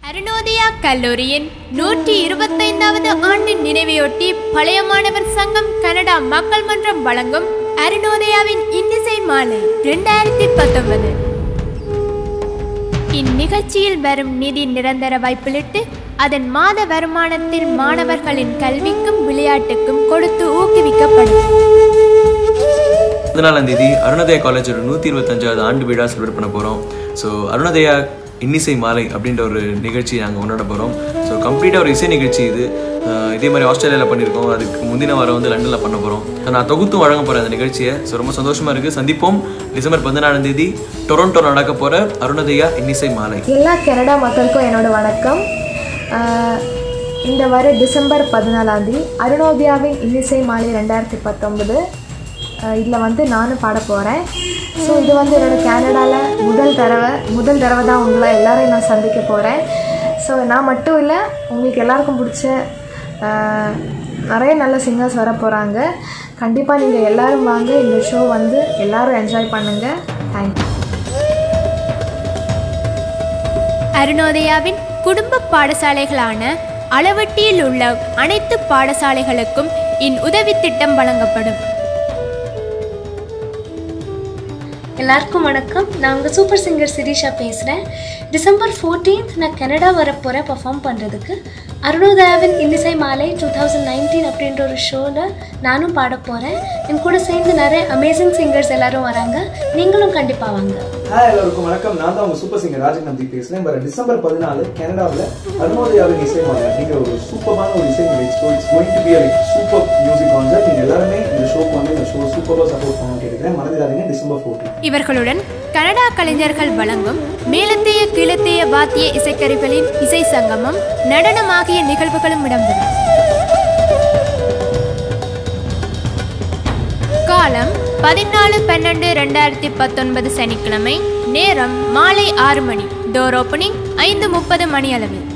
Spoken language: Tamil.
அருணோதயா கல்லூரியின் நூற்றி இருபத்தைந்தாவது ஆண்டு நினைவையொட்டி பழைய மாணவர் சங்கம் கனடா மக்கள் மன்றம் வழங்கும் அருணோதயாவின் இன்னிசை மாலை ரெண்டாயிரத்தி பத்தொன்பது இந்நிகழ்ச்சியில் வரும் நிதி நிரந்தர வாய்ப்பிலிட்டு அதன் மாத வருமானத்தில் மாணவர்களின் கல்விக்கும் விளையாட்டுக்கும் கொடுத்து ஊக்குவிக்கப்படும் பதினாலாம் தேதி அருணோதயா காலேஜோட நூற்றி இருபத்தஞ்சாவது ஆண்டு விழா செலிப்ரேட் பண்ண போகிறோம் ஸோ அருணோதயா இன்னிசை மாலை அப்படின்ற ஒரு நிகழ்ச்சி நாங்கள் கொண்டாட போகிறோம் ஸோ கம்ப்ளீட்டாக ஒரு இசை நிகழ்ச்சி இது அஹ் இதே மாதிரி ஆஸ்திரேலியாவில் பண்ணியிருக்கோம் அதுக்கு முந்தின வாரம் வந்து லண்டனில் பண்ண போகிறோம் நான் தொகுத்தும் வழங்க போகிறேன் அந்த நிகழ்ச்சியை ஸோ ரொம்ப சந்தோஷமாக இருக்குது சந்திப்போம் டிசம்பர் பதினாலாம் தேதி டொரண்டோ நடக்க போகிற அருணோதயா இன்னிசை மாலை எல்லா கனடா மக்களுக்கும் என்னோட வணக்கம் ஆஹ் இந்த வர டிசம்பர் பதினாலாம் தேதி அருணோதயாவின் இன்னிசை மாலை ரெண்டாயிரத்தி பத்தொன்பது இதில் வந்து நானும் பாட போகிறேன் ஸோ இது வந்து என்னோட கனடாவில் முதல் தடவை முதல் தடவை தான் உங்களை எல்லாரையும் நான் சந்திக்க போகிறேன் ஸோ நான் மட்டும் இல்லை உங்களுக்கு எல்லாருக்கும் பிடிச்ச ஆஹ் நிறைய நல்ல சிங்கர்ஸ் வர போகிறாங்க கண்டிப்பாக நீங்கள் எல்லோரும் வாங்க இந்த ஷோ வந்து எல்லோரும் என்ஜாய் பண்ணுங்கள் தேங்க்யூ அருணோதயாவின் குடும்ப பாடசாலைகளான அளவட்டியில் உள்ள அனைத்து பாடசாலைகளுக்கும் இன் உதவி திட்டம் வழங்கப்படும் எல்லாருக்கும் வணக்கம் நான் உங்கள் சூப்பர் சிங்கர் சிரீஷா பேசுகிறேன் டிசம்பர் 14th நான் கனடா வர போகிறேன் பர்ஃபார்ம் பண்ணுறதுக்கு அருணோதயாவின் இன்னிசை மாலை டூ தௌசண்ட் நைன்டீன் அப்படின்ற ஒரு ஷோவில் நானும் பாட போகிறேன் என் கூட சேர்ந்து நிறைய அமேசிங் சிங்கர்ஸ் எல்லாரும் வராங்க நீங்களும் கண்டிப்பாக வாங்க ஹாய் எல்லாருக்கும் வணக்கம் நான் தான் உங்க சூப்பர் சிங்கர் ராஜன் நம்பி பேசுறேன் வர டிசம்பர் பதினாலு கனடாவில் அருணோதயாவின் இசை மாலை அப்படிங்கிற ஒரு சூப்பரான ஒரு இசை நிகழ்ச்சி so it's going to be like super music concert நீங்க எல்லாருமே இந்த ஷோக்கு வந்து இந்த ஷோ சூப்பராக சப்போர்ட் பண்ணணும்னு கேட்குறேன் மறந்துடாதீங்க டிசம்பர் ஃபோர்டீன் இவர்களுடன் கனடா கலைஞர்கள் வழங்கும் மேலத்தைய கீழத்தைய வாத்திய இசைக்கருவிகளின் இசை சங்கமம் நடனம் ஆகிய நிகழ்வுகளும் இடம்பெறும் காலம் பதினாலு பன்னெண்டு ரெண்டாயிரத்தி பத்தொன்பது சனிக்கிழமை நேரம் மாலை ஆறு மணி டோர் ஓப்பனிங் ஐந்து முப்பது மணி அளவில்